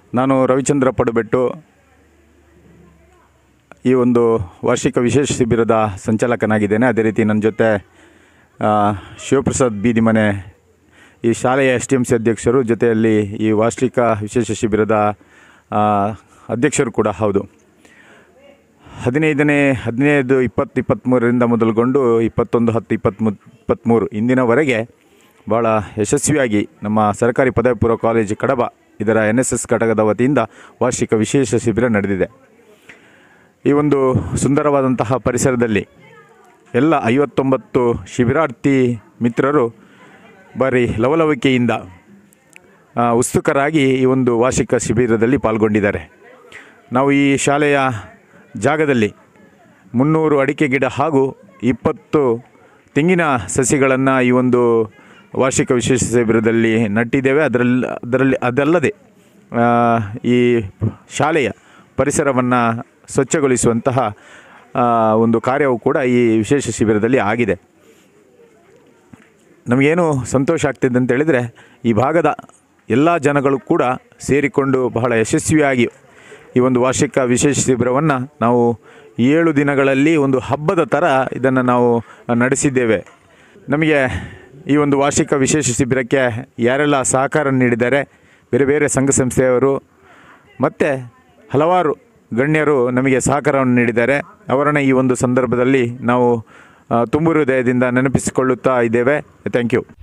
ನಾನು ರವಿಚಂದ್ರ ಪಡುಬೆಟ್ಟು ಈ ಒಂದು ವಾರ್ಷಿಕ ವಿಶೇಷ ಶಿಬಿರದ ಸಂಚಾಲಕನಾಗಿದ್ದೇನೆ ಅದೇ ರೀತಿ ನನ್ನ ಜೊತೆ ಆ, ಶಿವಪ್ರಸಾದ್ ಬೀದಿಮನೆ ಈ ಶಾಲೆಯ ಎಸ್ ಟಿ ಎಮ್ ಸಿ ಅಧ್ಯಕ್ಷರು ಜೊತೆಯಲ್ಲಿ ಈ ವಾರ್ಷಿಕ ವಿಶೇಷ ಶಿಬಿರದ ಆ, ಅಧ್ಯಕ್ಷರು ಕೂಡ ಹೌದು ಹದಿನೈದನೇ ಹದಿನೈದು ಇಪ್ಪತ್ತು ಇಪ್ಪತ್ತ್ಮೂರರಿಂದ ಮೊದಲುಗೊಂಡು ಇಪ್ಪತ್ತೊಂದು ಹತ್ತು ಇಪ್ಪತ್ತ್ಮೂ ಇಪ್ಪತ್ತ್ಮೂರು ಇಂದಿನವರೆಗೆ ಭಾಳ ಯಶಸ್ವಿಯಾಗಿ ನಮ್ಮ ಸರ್ಕಾರಿ ಪದವಿ ಪೂರ್ವ ಕಾಲೇಜು ಕಡಬ ಇದರ ಎನ್ ಎಸ್ ಎಸ್ ಘಟಕದ ವತಿಯಿಂದ ವಾರ್ಷಿಕ ವಿಶೇಷ ಶಿಬಿರ ನಡೆದಿದೆ ಈ ಒಂದು ಸುಂದರವಾದಂತಹ ಪರಿಸರದಲ್ಲಿ ಎಲ್ಲ ಐವತ್ತೊಂಬತ್ತು ಶಿಬಿರಾರ್ಥಿ ಮಿತ್ರರು ಭಾರಿ ಲವಲವಿಕೆಯಿಂದ ಆ, ಉತ್ಸುಕರಾಗಿ ಈ ಒಂದು ವಾರ್ಷಿಕ ಶಿಬಿರದಲ್ಲಿ ಪಾಲ್ಗೊಂಡಿದ್ದಾರೆ ನಾವು ಈ ಶಾಲೆಯ ಜಾಗದಲ್ಲಿ ಮುನ್ನೂರು ಅಡಿಕೆ ಗಿಡ ಹಾಗೂ ಇಪ್ಪತ್ತು ತೆಂಗಿನ ಸಸಿಗಳನ್ನು ಈ ಒಂದು ವಾರ್ಷಿಕ ವಿಶೇಷ ಶಿಬಿರದಲ್ಲಿ ನಟ್ಟಿದ್ದೇವೆ ಅದರಲ್ಲಿ ಅದರಲ್ಲಿ ಅದಲ್ಲದೆ ಆ, ಈ ಶಾಲೆಯ ಪರಿಸರವನ್ನು ಸ್ವಚ್ಛಗೊಳಿಸುವಂತಹ ಆ, ಒಂದು ಕಾರ್ಯವು ಕೂಡ ಈ ವಿಶೇಷ ಶಿಬಿರದಲ್ಲಿ ಆಗಿದೆ ನಮಗೇನು ಸಂತೋಷ ಆಗ್ತಿದೆ ಅಂತ ಹೇಳಿದರೆ ಈ ಭಾಗದ ಎಲ್ಲ ಜನಗಳು ಕೂಡ ಸೇರಿಕೊಂಡು ಬಹಳ ಯಶಸ್ವಿಯಾಗಿ ಈ ಒಂದು ವಾರ್ಷಿಕ ವಿಶೇಷ ಶಿಬಿರವನ್ನು ನಾವು ಏಳು ದಿನಗಳಲ್ಲಿ ಒಂದು ಹಬ್ಬದ ಥರ ಇದನ್ನು ನಾವು ನಡೆಸಿದ್ದೇವೆ ನಮಗೆ ಈ ಒಂದು ವಾರ್ಷಿಕ ವಿಶೇಷ ಶಿಬಿರಕ್ಕೆ ಯಾರೆಲ್ಲ ಸಹಕಾರ ನೀಡಿದ್ದಾರೆ ಬೇರೆ ಬೇರೆ ಸಂಘ ಸಂಸ್ಥೆಯವರು ಮತ್ತು ಹಲವಾರು ಗಣ್ಯರು ನಮಗೆ ಸಹಕಾರವನ್ನು ನೀಡಿದ್ದಾರೆ ಅವರನ್ನು ಈ ಒಂದು ಸಂದರ್ಭದಲ್ಲಿ ನಾವು ಆ, ತುಂಬು ಹೃದಯದಿಂದ ನೆನಪಿಸಿಕೊಳ್ಳುತ್ತಾ ಇದ್ದೇವೆ ಥ್ಯಾಂಕ್ ಯು